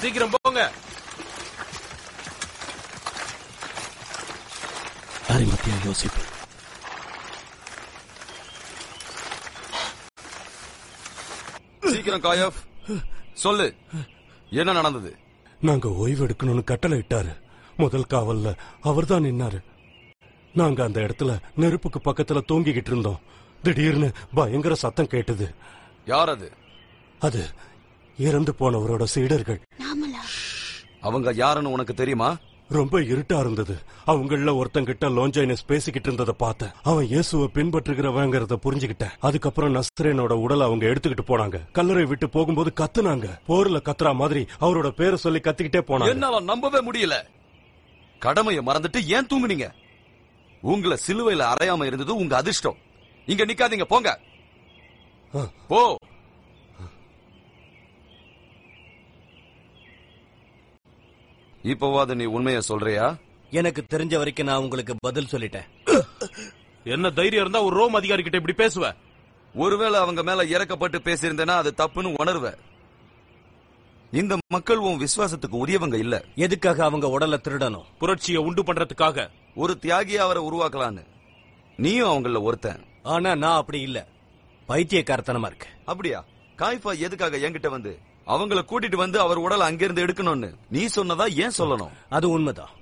சீக்கிரம் போங்க அரிமத்தியா யோசிப்பு சீக்கிரம் காயப் சொல்லு என்ன நடந்தது நாங்க ஓய்வு எடுக்கணும்னு கட்டளை இட்டாரு முதல் காவல்ல அவர்தான் நின்னாரு நாங்க அந்த இடத்துல நெருப்புக்கு பக்கத்துல தூங்கிக்கிட்டு இருந்தோம் திடீர்னு பயங்கர சத்தம் கேட்டது யார் அது அது இறந்து போனவரோட சீடர்கள் அவங்க யாருன்னு உனக்கு தெரியுமா ரொம்ப இருட்டா இருந்தது அவங்கள ஒருத்தங்கிட்ட லோஞ்சைனஸ் பேசிக்கிட்டு இருந்ததை பார்த்தேன் அவன் இயேசுவை பின்பற்றுகிறவங்கிறத புரிஞ்சுக்கிட்டேன் அதுக்கப்புறம் நஸ்ரேனோட உடலை அவங்க எடுத்துக்கிட்டு போனாங்க கல்லறை விட்டு போகும்போது கத்துனாங்க போர்ல கத்துறா மாதிரி அவரோட பேரை சொல்லி கத்திக்கிட்டே போனாங்க என்னால நம்பவே முடியல கடமையை மறந்துட்டு ஏன் தூங்குனீங்க உங்களை சிலுவையில அறையாம இருந்தது உங்க அதிர்ஷ்டம் இங்க நிக்காதீங்க போங்க போ இப்போவாது நீ உண்மைய சொல்றியா எனக்கு தெரிஞ்ச வரைக்கும் நான் உங்களுக்கு பதில் சொல்லிட்டேன் என்ன தைரியம் இருந்தா ஒரு ரோம் அதிகாரி கிட்ட இப்படி பேசுவ ஒருவேளை அவங்க மேல இறக்கப்பட்டு பேசியிருந்தேன்னா அது தப்புன்னு உணர்வ இந்த மக்கள் உன் விசுவாசத்துக்கு உரியவங்க இல்ல எதுக்காக அவங்க உடலை திருடணும் புரட்சியை உண்டு பண்றதுக்காக ஒரு தியாகியா அவரை உருவாக்கலான்னு நீயும் அவங்கள ஒருத்தன் ஆனா நான் அப்படி இல்ல பைத்தியக்காரத்தனமா இருக்கு அப்படியா காய்ஃபா எதுக்காக என்கிட்ட வந்து அவங்கள கூட்டிட்டு வந்து அவர் உடலை அங்கிருந்து எடுக்கணும்னு நீ சொன்னதா ஏன் சொல்லணும் அது உண்மைதான்